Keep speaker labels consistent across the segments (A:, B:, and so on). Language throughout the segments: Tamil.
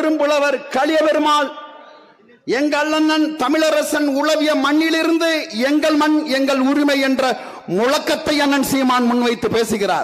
A: பெரும்புலவர் களிய பெருமாள் எங்கள் அண்ணன் தமிழரசன் உளவிய மண்ணிலிருந்து எங்கள் மண் எங்கள் உரிமை என்ற முழக்கத்தை அண்ணன் சீமான் முன்வைத்து பேசுகிறார்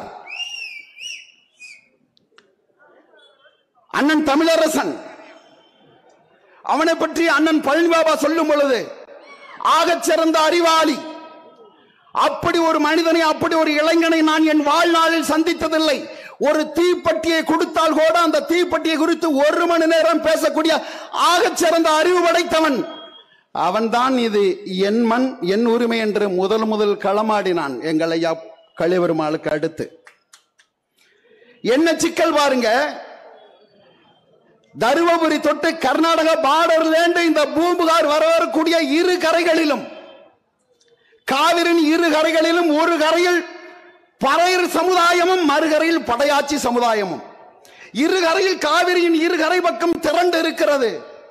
A: அண்ணன் தமிழரசன் அவனை பற்றி அண்ணன் பழனி பாபா சொல்லும் பொழுது ஆகச் சிறந்த அறிவாளி அப்படி ஒரு மனிதனை அப்படி ஒரு இளைஞனை நான் என் வாழ்நாளில் சந்தித்ததில்லை ஒரு தீப்பெட்டியை கொடுத்தால் கூட அந்த தீப்பெட்டியை குறித்து ஒரு மணி நேரம் பேசக்கூடிய ஆகச் சிறந்த அறிவு படைத்தவன் அவன்தான் இது என் மண் என் உரிமை என்று முதல் முதல் களமாடினான் எங்கள் ஐயா கழிவருமாளுக்கு அடுத்து என்ன சிக்கல் பாருங்க தருமபுரி தொட்டு கர்நாடகா பார்டர்லேந்து இந்த பூம்புகார் வர வரக்கூடிய இரு கரைகளிலும் காவிரியின் இரு கரைகளிலும் ஒரு கரையில் பறையர் சமுதாயமும் மறுகரையில் படையாட்சி சமுதாயமும் இரு கரையில் காவிரியின் இரு கரை பக்கம் திரண்டு இருக்கிறது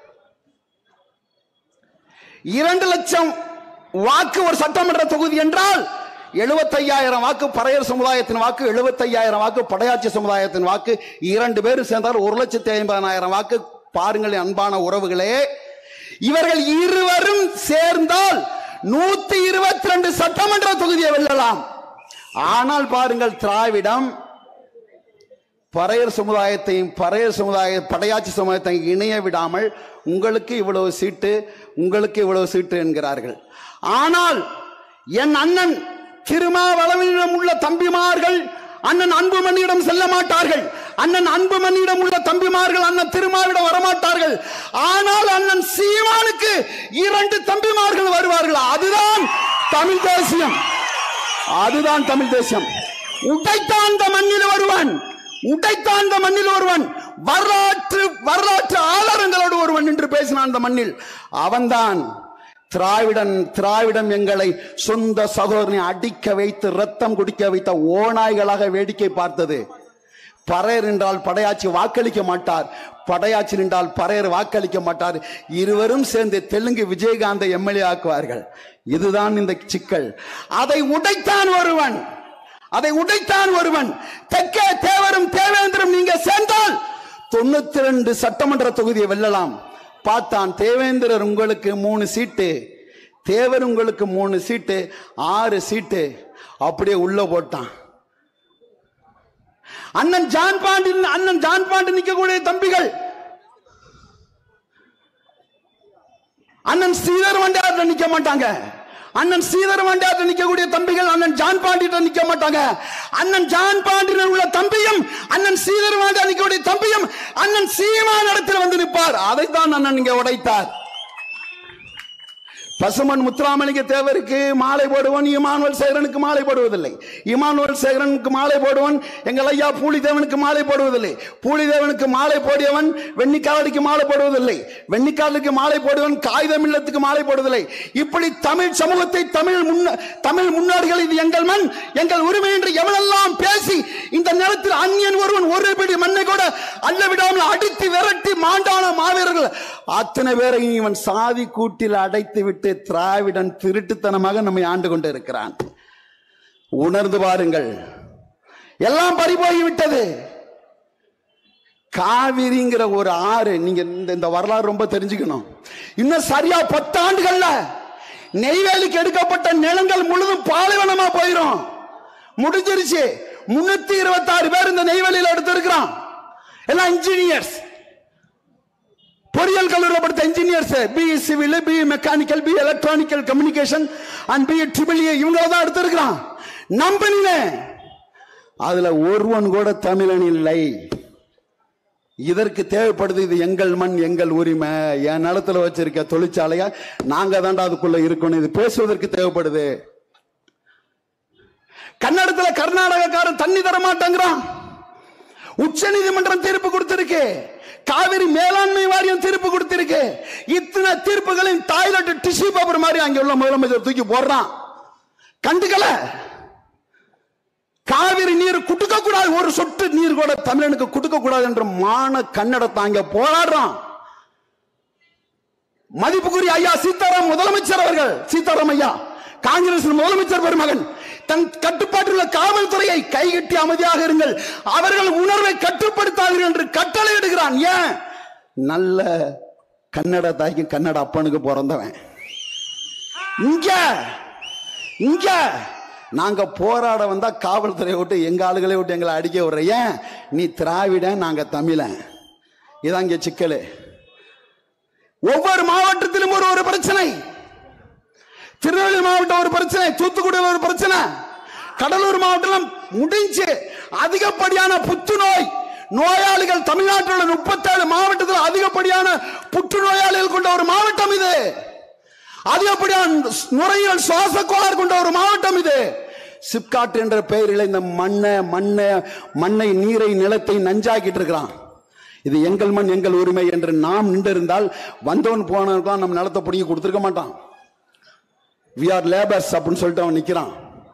A: இரண்டு லட்சம் வாக்கு ஒரு சட்டமன்ற தொகுதி என்றால் எழுபத்தையாயிரம் வாக்கு பறையர் சமுதாயத்தின் வாக்கு எழுபத்தையாயிரம் வாக்கு படையாட்சி சமுதாயத்தின் வாக்கு இரண்டு பேரும் சேர்ந்தால் ஒரு லட்சத்தி ஐம்பதாயிரம் வாக்கு பாருங்கள் அன்பான உறவுகளே இவர்கள் இருவரும் சேர்ந்தால் நூத்தி இருபத்தி ரெண்டு சட்டமன்ற தொகுதியை வெல்லலாம் ஆனால் பாருங்கள் திராவிடம் பறையர் சமுதாயத்தையும் பறையர் சமுதாய படையாட்சி சமுதாயத்தையும் இணைய விடாமல் உங்களுக்கு இவ்வளவு சீட்டு உங்களுக்கு இவ்வளவு சீட்டு என்கிறார்கள் ஆனால் என் அண்ணன் திருமாவளவனிடம் உள்ள தம்பிமார்கள் அண்ணன் அன்புமணியிடம் செல்ல மாட்டார்கள் அண்ணன் அன்புமணியிடம் உள்ள தம்பிமார்கள் அண்ணன் திருமாவிடம் வரமாட்டார்கள் ஆனால் அண்ணன் சீமானுக்கு இரண்டு தம்பிமார்கள் வருவார்கள் அதுதான் தமிழ் தேசியம் அதுதான் தமிழ் தேசம் உடைத்தாந்த மண்ணில் வருவன் உடைத்தாந்த மண்ணில் ஒருவன் வரலாற்று வரலாற்று ஆதாரங்களோடு ஒருவன் என்று பேசினான் அந்த மண்ணில் அவன்தான் திராவிடன் திராவிடம் எங்களை சொந்த சகோதரனை அடிக்க வைத்து ரத்தம் குடிக்க வைத்த ஓநாய்களாக வேடிக்கை பார்த்தது பறையர் என்றால் படையாச்சி வாக்களிக்க மாட்டார் படையாச்சி நின்றால் பறையர் வாக்களிக்க மாட்டார் இருவரும் சேர்ந்து தெலுங்கு விஜயகாந்தை எம்எல்ஏ ஆக்குவார்கள் இதுதான் இந்த சிக்கல் அதை உடைத்தான் ஒருவன் அதை உடைத்தான் ஒருவன் தெற்கே தேவரும் தேவேந்திரம் நீங்க சேர்ந்தால் தொண்ணூத்தி ரெண்டு சட்டமன்ற தொகுதியை வெல்லலாம் பார்த்தான் தேவேந்திரர் உங்களுக்கு மூணு சீட்டு தேவர் உங்களுக்கு மூணு சீட்டு ஆறு சீட்டு அப்படியே உள்ள போட்டான் அண்ணன் ஜான் பாண்டி அண்ணன் ஜான் பாண்டி நிக்கக்கூடிய தம்பிகள் அண்ணன் ஸ்ரீதர் வண்டியார்ல நிக்க மாட்டாங்க அண்ணன் ஸ்ரீதர் வண்டியார்ல நிக்கக்கூடிய தம்பிகள் அண்ணன் ஜான் பாண்டிட்ட நிக்க மாட்டாங்க அண்ணன் ஜான் பாண்டியன் உள்ள தம்பியும் அண்ணன் ஸ்ரீதர் வாண்டியா நிக்கக்கூடிய தம்பியும் அண்ணன் சீமான் இடத்தில் வந்து நிற்பார் அதைத்தான் அண்ணன் இங்க உடைத்தார் பசுமன் முத்துராமலிங்க தேவருக்கு மாலை போடுவன் இமானுவல் சேகரனுக்கு மாலை போடுவதில்லை இமானுவல் சேகரனுக்கு மாலை போடுவன் எங்கள் ஐயா பூலிதேவனுக்கு மாலை போடுவதில்லை பூலிதேவனுக்கு மாலை போடியவன் வெண்ணிக்காலடிக்கு மாலை போடுவதில்லை வெண்ணிக்காலுக்கு மாலை போடுவன் காகிதம் இல்லத்துக்கு மாலை போடுவதில்லை இப்படி தமிழ் சமூகத்தை தமிழ் முன்ன தமிழ் முன்னோடிகள் இது எங்கள் மண் எங்கள் உரிமை என்று எவனெல்லாம் பேசி இந்த நிலத்தில் அந்நியன் ஒருவன் ஒரு பிடி மண்ணை கூட அள்ள விடாமல் அடித்து விரட்டி மாண்டான மாவீரர்கள் அத்தனை பேரையும் இவன் சாதி கூட்டில் அடைத்து விட்டு திராவிடன் திருட்டுத்தனமாக நம்மை ஆண்டு கொண்டு இருக்கிறான் உணர்ந்து பாருங்கள் எல்லாம் பறிபோய் விட்டது காவிரிங்கிற ஒரு ஆறு நீங்க இந்த இந்த வரலாறு ரொம்ப தெரிஞ்சுக்கணும் இன்னும் சரியா பத்து ஆண்டுகள்ல நெய்வேலிக்கு எடுக்கப்பட்ட நிலங்கள் முழுதும் பாலைவனமா போயிரும் முடிஞ்சிருச்சு முன்னூத்தி இருபத்தி ஆறு பேர் இந்த நெய்வேலியில் எடுத்திருக்கிறான் எல்லாம் இன்ஜினியர்ஸ் பொறியியல் கல்லூரியில் படித்த engineers B civil B mechanical B electronical communication and B triple இவங்கள தான் எடுத்திருக்கிறான் நம்பினீங்க அதுல ஒருவன் கூட தமிழன் இல்லை இதற்கு தேவைப்படுது இது எங்கள் மண் எங்கள் உரிமை என் நிலத்துல வச்சிருக்க தொழிற்சாலையா நாங்க தாண்டா அதுக்குள்ள இருக்கணும் இது பேசுவதற்கு தேவைப்படுது கன்னடத்துல கர்நாடகக்காரன் தண்ணி தர மாட்டேங்கிறான் உச்ச நீதிமன்றம் தீர்ப்பு கொடுத்திருக்கு காவிரி மேலாண்மை வாரியம் தீர்ப்பு கொடுத்திருக்கு இத்தனை தீர்ப்புகளின் டாய்லெட் டிஷ்யூ பேப்பர் மாதிரி அங்க உள்ள முதலமைச்சர் தூக்கி போடுறான் கண்டுக்கல காவிரி நீர் குடுக்க கூடாது ஒரு சொட்டு நீர் கூட தமிழனுக்கு குடுக்க கூடாது என்ற மான கன்னடத்தை அங்க போராடுறான் மதிப்புக்குரிய ஐயா சீதாராம் முதலமைச்சர் அவர்கள் சீதாராம் ஐயா காங்கிரஸ் முதலமைச்சர் பெருமகன் தன் கட்டுப்பாட்டில் உள்ள காவல்துறையை கைகட்டி அமைதியாக இருங்கள் அவர்கள் உணர்வை கட்டுப்படுத்தாதீர்கள் என்று கட்டளை இடுகிறான் ஏன் நல்ல கன்னட தாய்க்கு கன்னட அப்பனுக்கு பிறந்தவன் இங்க இங்க நாங்க போராட வந்தா காவல்துறையை விட்டு எங்க ஆளுகளை விட்டு எங்களை அடிக்க விடுற ஏன் நீ திராவிடன் நாங்க தமிழன் இதான் இங்க சிக்கலு ஒவ்வொரு மாவட்டத்திலும் ஒரு ஒரு பிரச்சனை திருநெல்வேலி மாவட்டம் ஒரு பிரச்சனை தூத்துக்குடியில் ஒரு பிரச்சனை கடலூர் மாவட்டம் முடிஞ்சு அதிகப்படியான புற்றுநோய் நோயாளிகள் தமிழ்நாட்டில் உள்ள முப்பத்தேழு மாவட்டத்தில் அதிகப்படியான புற்றுநோயாளிகள் கொண்ட ஒரு மாவட்டம் இது அதிகப்படியான நுரையீரல் சுவாச கோளாறு கொண்ட ஒரு மாவட்டம் இது சிப்காட் என்ற பெயரில் இந்த மண்ணை மண்ணை மண்ணை நீரை நிலத்தை நஞ்சாக்கிட்டு இருக்கிறான் இது எங்கள் மண் எங்கள் உரிமை என்று நாம் நின்றிருந்தால் வந்தவன் போனவனுக்கு நம்ம நிலத்தை பிடிங்கி கொடுத்துருக்க மாட்டான் வி ஆர் லேபர்ஸ் அப்படின்னு சொல்லிட்டு அவன் நிக்கிறான்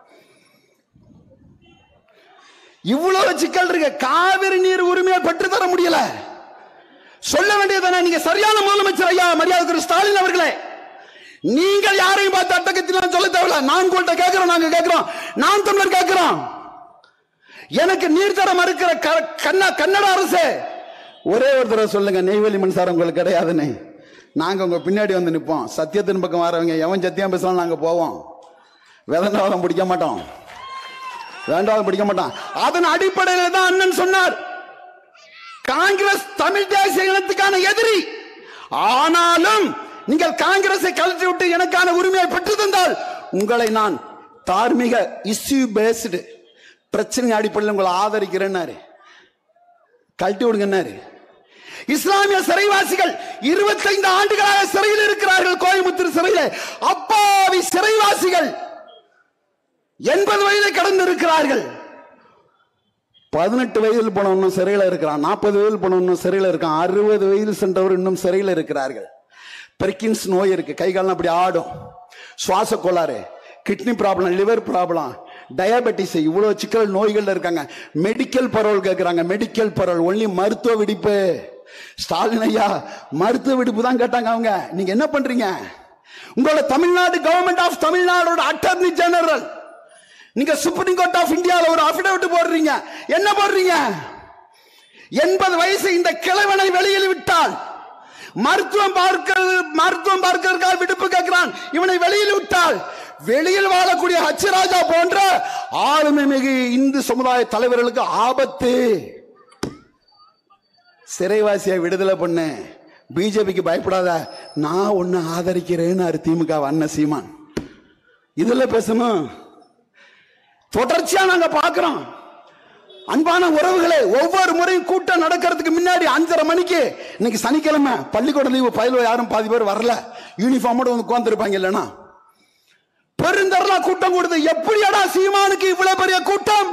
A: இவ்வளவு சிக்கல் இருக்கு காவிரி நீர் உரிமையை பெற்று தர முடியல சொல்ல வேண்டியதானே நீங்க சரியான முதலமைச்சர் ஐயா மரியாதை ஸ்டாலின் அவர்களே நீங்கள் யாரையும் பார்த்து அட்டகத்திலாம் சொல்ல தேவையில்ல நான் உங்கள்கிட்ட கேட்கிறோம் நாங்க கேட்கிறோம் நான் தமிழர் கேட்கிறோம் எனக்கு நீர் தர மறுக்கிற க- கண்ண கன்னட அரசு ஒரே ஒரு தடவை சொல்லுங்க நெய்வேலி மின்சாரம் உங்களுக்கு கிடையாதுன்னு நாங்க உங்க பின்னாடி வந்து நிப்போம் சத்தியத்தின் பக்கம் வரவங்க எவன் சத்தியம் பேசலாம் நாங்க போவோம் வேதனாவதம் பிடிக்க மாட்டோம் வேண்டாம் பிடிக்க மாட்டான் அதன் அடிப்படையில் தான் அண்ணன் சொன்னார் காங்கிரஸ் தமிழ் தேசிய இனத்துக்கான எதிரி ஆனாலும் நீங்கள் காங்கிரஸை கழற்றி விட்டு எனக்கான உரிமையை பெற்று தந்தால் உங்களை நான் தார்மீக இஸ்யூ பேஸ்டு பிரச்சனை அடிப்படையில் உங்களை ஆதரிக்கிறேன்னாரு கழட்டி விடுங்கன்னாரு இஸ்லாமிய சிறைவாசிகள் இருபத்தைந்து ஆண்டுகளாக சிறையில் இருக்கிறார்கள் கோயம்புத்தூர் சிறையில் அப்பாவி சிறைவாசிகள் எண்பது வயதை கடந்து இருக்கிறார்கள் பதினெட்டு வயதில் போனவனும் சிறையில் இருக்கிறான் நாற்பது வயதில் போனவனும் சிறையில் இருக்கான் அறுபது வயதில் சென்றவர் இன்னும் சிறையில் இருக்கிறார்கள் பெர்கின்ஸ் நோய் இருக்கு கை காலம் அப்படி ஆடும் சுவாச கோளாறு kidney problem liver problem diabetes இவ்வளவு சிக்கல் நோய்கள் இருக்காங்க மெடிக்கல் பரோல் கேட்கறாங்க மெடிக்கல் பரோல் ஒன்லி மருத்துவ விடிப்பு ஸ்டாலின் ஐயா மருத்துவ விடுப்பு தான் கேட்டாங்க அவங்க நீங்க என்ன பண்றீங்க உங்களோட தமிழ்நாடு கவர்மெண்ட் ஆஃப் தமிழ்நாடோட அட்டர்னி ஜெனரல் நீங்க சுப்ரீம் கோர்ட் ஆஃப் இந்தியாவில் ஒரு அபிடவிட் போடுறீங்க என்ன போடுறீங்க எண்பது வயசு இந்த கிழவனை வெளியில் விட்டால் மருத்துவம் பார்க்கிறது மருத்துவம் பார்க்கிறதுக்காக விடுப்பு கேட்கிறான் இவனை வெளியில் விட்டால் வெளியில் வாழக்கூடிய ஹச்சராஜா போன்ற ஆளுமை மிகு இந்து சமுதாய தலைவர்களுக்கு ஆபத்து சிறைவாசியை விடுதலை பண்ணு பிஜேபிக்கு பயப்படாத நான் ஒன்னு ஆதரிக்கிறேன்னு திமுக அண்ணன் சீமான் இதுல பேசணும் தொடர்ச்சியா நாங்க பார்க்கிறோம் அன்பான உறவுகளே ஒவ்வொரு முறையும் கூட்டம் நடக்கிறதுக்கு முன்னாடி அஞ்சரை மணிக்கு இன்னைக்கு சனிக்கிழமை பள்ளிக்கூடம் லீவு பயில யாரும் பாதி பேர் வரல யூனிஃபார்மோட வந்து உட்கார்ந்துருப்பாங்க இல்லைன்னா பெருந்தரலா கூட்டம் கூடுது எப்படியடா சீமானுக்கு இவ்வளவு பெரிய கூட்டம்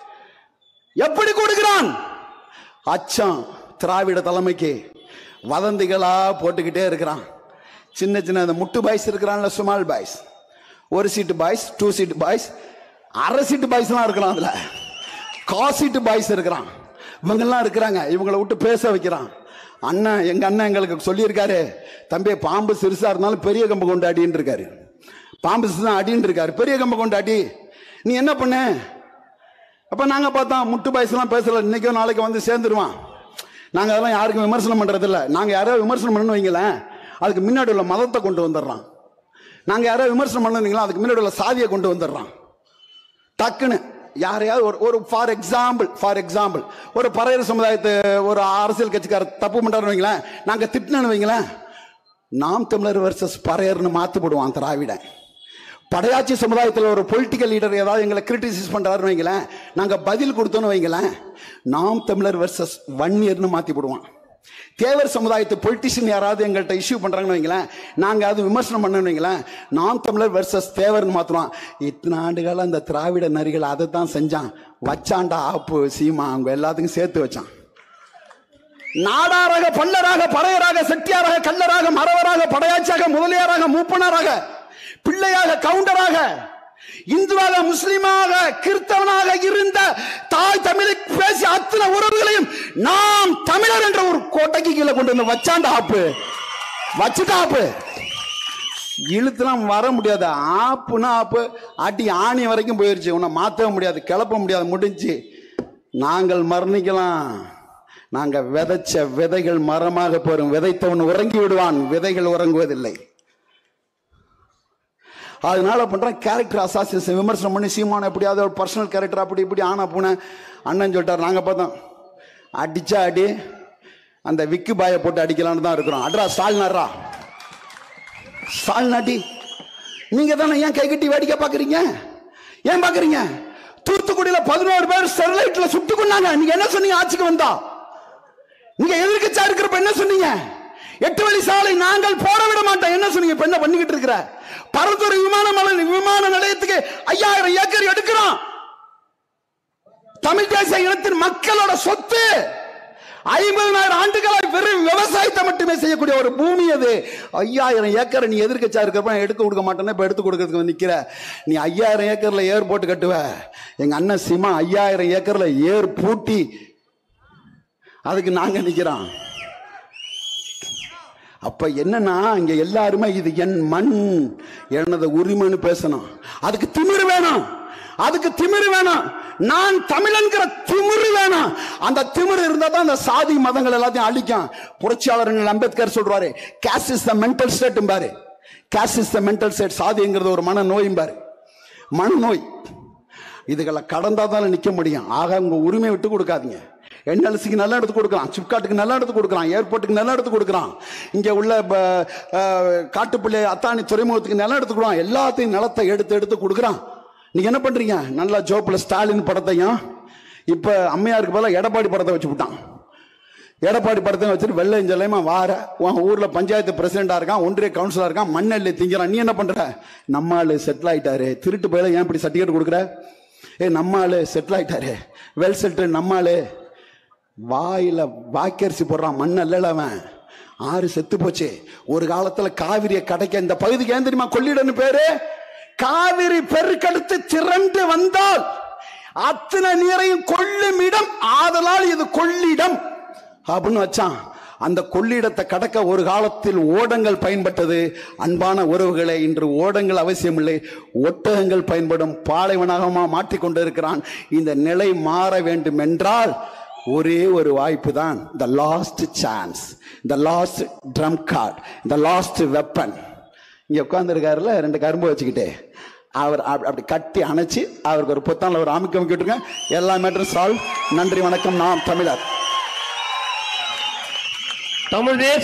A: எப்படி கூடுகிறான் அச்சம் திராவிட தலைமைக்கு வதந்திகளா போட்டுக்கிட்டே இருக்கிறான் சின்ன சின்ன அந்த முட்டு பாய்ஸ் இருக்கிறான்ல சுமால் பாய்ஸ் ஒரு seat boys two seat boys அரை சீட்டு பாய்ஸ்லாம் இருக்கிறான் அதுல கா சீட்டு பாய்ஸ் இருக்கிறான் இவங்கெல்லாம் இருக்கிறாங்க இவங்களை விட்டு பேச வைக்கிறான் அண்ணன் எங்க அண்ணன் எங்களுக்கு சொல்லியிருக்காரு தம்பி பாம்பு சிறுசா இருந்தாலும் பெரிய கம்பை கொண்டு அடின்னு இருக்காரு பாம்பு சிறுசு தான் அடின்னு இருக்காரு பெரிய கம்பை கொண்டு அடி நீ என்ன பண்ண அப்ப நாங்க பார்த்தோம் முட்டு பாய்ஸ்லாம் பேசல இன்னைக்கோ நாளைக்கு வந்து சேர்ந்துருவான் நாங்க அதெல்லாம் யாருக்கும் விமர்சனம் பண்றது இல்ல நாங்க யாராவது விமர்சனம் பண்ணணும் வைங்களேன் அதுக்கு முன்னாடி உள்ள மதத்தை கொண்டு வந்துடுறான் நாங்க யாராவது விமர்சனம் பண்ணீங்களா அதுக்கு முன்னாடி உள்ள சாதியை கொண்டு வந்துடுறான் டக்குன்னு யாரையாவது ஒரு ஒரு ஃபார் எக்ஸாம்பிள் ஃபார் எக்ஸாம்பிள் ஒரு பறையர் சமுதாயத்தை ஒரு அரசியல் கட்சிக்கார தப்பு பண்றாருன்னு வைங்களேன் நாங்க திட்டினு வைங்களேன் நாம் தமிழர் வர்சஸ் பறையர்னு மாத்து போடுவான் திராவிடன் படையாட்சி சமுதாயத்தில் ஒரு பொலிட்டிக்கல் லீடர் ஏதாவது எங்களை கிரிட்டிசைஸ் பண்றாருன்னு வைங்களேன் நாங்க பதில் கொடுத்தோன்னு வைங்களேன் நாம் தமிழர் வர்சஸ் வன்னியர்னு மாத்தி போடுவான் தேவர் சமுதாயத்து பொலிட்டிஷியன் யாராவது எங்கள்கிட்ட இஷ்யூ பண்றாங்கன்னு வைங்களேன் நாங்க அது விமர்சனம் பண்ணணும் வைங்களேன் நாம் தமிழர் வர்சஸ் தேவர்னு மாத்துறோம் இத்தனை ஆண்டுகால அந்த திராவிட நரிகள் அதை தான் செஞ்சான் வச்சாண்டா ஆப்பு சீமா அவங்க எல்லாத்துக்கும் சேர்த்து வச்சான் நாடாராக பல்லராக பறையராக செட்டியாராக கல்லராக மறவராக படையாச்சியாக முதலியாராக மூப்பனாராக பிள்ளையாக கவுண்டராக இந்துவாக முஸ்லிமாக கிறிஸ்தவனாக இருந்த தாய் தமிழை பேசி அத்தனை உறவுகளையும் நாம் தமிழர் என்ற ஒரு கோட்டைக்கு கீழே கொண்டு வந்து வச்சாண்ட ஆப்பு வச்சுட்டா ஆப்பு இழுத்துலாம் வர முடியாது ஆப்புனா ஆப்பு அடி ஆணி வரைக்கும் போயிருச்சு உன்னை மாற்றவே முடியாது கிளப்ப முடியாது முடிஞ்சு நாங்கள் மரணிக்கலாம் நாங்க விதைச்ச விதைகள் மரமாக போறோம் விதைத்தவன் உறங்கி விடுவான் விதைகள் உறங்குவதில்லை அதனால பண்றேன் கேரக்டர் அசாசியேஷன் விமர்சனம் பண்ணி சீமான எப்படியாவது ஒரு பர்சனல் கேரக்டர் அப்படி இப்படி ஆனா பூனை அண்ணன் சொல்லிட்டார் நாங்க பார்த்தோம் அடிச்சா அடி அந்த விக்கு பாயை போட்டு அடிக்கலாம்னு தான் இருக்கிறோம் அட்ரா ஸ்டாலினாரா ஸ்டாலின் அடி நீங்க தானே ஏன் கை கட்டி வேடிக்கை பாக்குறீங்க ஏன் பாக்குறீங்க தூத்துக்குடியில பதினோரு பேர் ஸ்டெர்லைட்ல சுட்டு கொண்டாங்க நீங்க என்ன சொன்னீங்க ஆட்சிக்கு வந்தா நீங்க எதிர்க்கட்சியா இருக்கிறப்ப என்ன சொன்னீங்க எட்டு வழி சாலை நாங்கள் போட விட மாட்டோம் என்ன சொன்னீங்க இப்ப என்ன பண்ணிக்கிட்டு இருக்கிற பரந்தூர் விமான மலை- விமான நிலையத்துக்கு ஐயாயிரம் ஏக்கர் எடுக்கிறோம் தமிழ் தேசிய இனத்தின் மக்களோட சொத்து ஐம்பதனாயிரம் ஆண்டுகளாய் வெறும் விவசாயத்தை மட்டுமே செய்யக்கூடிய ஒரு பூமி அது ஐயாயிரம் ஏக்கர் நீ எதிர்க்கச்சா இருக்கிறப்ப நான் எடுக்க கொடுக்க மாட்டேன்னு இப்ப எடுத்து கொடுக்கறதுக்கு வந்து நிக்கிற நீ ஐயாயிரம் ஏக்கர்ல ஏர் போட்டு கட்டுவ எங்க அண்ணன் சிமா ஐயாயிரம் ஏக்கர்ல ஏர் பூட்டி அதுக்கு நாங்க நிக்கிறோம் அப்ப என்னன்னா இங்க எல்லாருமே இது என் மண் எனது உரிமைன்னு பேசணும் அதுக்கு திமிரு வேணும் அதுக்கு திமிரு வேணும் நான் தமிழன்கிற திமிரு வேணும் அந்த திமிரு இருந்தா தான் அந்த சாதி மதங்கள் எல்லாத்தையும் அழிக்கும் புரட்சியாளர் அம்பேத்கர் சொல்றாரு caste is the mental state பாரு caste is the mental state சாதிங்கிறது ஒரு மன நோயும் மனநோய் இதுகளை கடந்தா தான் நிக்க முடியும் ஆக உங்க உரிமை விட்டு கொடுக்காதீங்க என்எல்சிக்கு நல்லா எடுத்து கொடுக்குறான் சிப்காட்டுக்கு நல்லா எடுத்து கொடுக்குறான் ஏர்போர்ட்டுக்கு நல்லா எடுத்து கொடுக்குறான் இங்க உள்ள ப- அஹ், காட்டுப்பள்ளி அத்தானி துறைமுகத்துக்கு நிலம் எடுத்து கொடுக்குறான் எல்லாத்தையும் நிலத்தை எடுத்து எடுத்து கொடுக்குறான் நீங்க என்ன பண்றீங்க நல்லா ஜோப்ல ஸ்டாலின் படத்தையும் இப்ப அம்மையாருக்கு பதிலா எடப்பாடி படத்தை வச்சு விட்டான் எடப்பாடி படத்தை வச்சுட்டு வெள்ளை ஜெல்லமா வார உன் ஊர்ல பஞ்சாயத்து பிரசிடண்டா இருக்கான் ஒன்றிய கவுன்சிலரா இருக்கான் மண்ணெல்லி திங்கிறான் நீ என்ன பண்ற நம்ம ஆளு செட்டில் ஆயிட்டாரு திருட்டு போயில ஏன் இப்படி சர்டிஃபிகேட் கொடுக்குற ஏ நம்ம ஆளு செட்டில் ஆயிட்டாரு வெல் செட்டில் நம்ம ஆளு வாயில வாக்கரிசி போடுறான் மண் அல்லல அவன் ஆறு செத்து போச்சு ஒரு காலத்துல காவிரியை கடைக்க இந்த பகுதிக்கு ஏன் தெரியுமா கொள்ளிடன்னு பேரு காவிரி பெருக்கெடுத்து திரண்டு வந்தால் அத்தனை நீரையும் கொள்ளும் இடம் ஆதலால் இது கொள்ளிடம் அப்படின்னு வச்சான் அந்த கொள்ளிடத்தை கடக்க ஒரு காலத்தில் ஓடங்கள் பயன்பட்டது அன்பான உறவுகளை இன்று ஓடங்கள் அவசியமில்லை ஒட்டகங்கள் பயன்படும் பாலைவனகமா மாற்றிக்கொண்டு இருக்கிறான் இந்த நிலை மாற வேண்டும் என்றால் ஒரே ஒரு வாய்ப்பு தான் the last chance the last trump card the last weapon இங்க உட்கார்ந்துருக்காருல ரெண்டு கரும்பு வச்சுக்கிட்டே அவர் அப்ப- அப்படி கட்டி அணைச்சு அவருக்கு ஒரு புத்தாண்டில் ஒரு ஆமிக்கம் கேட்டுருங்க எல்லா மேட்டரும் சால்வ் நன்றி வணக்கம் நாம் தமிழர்
B: தமிழ் தேச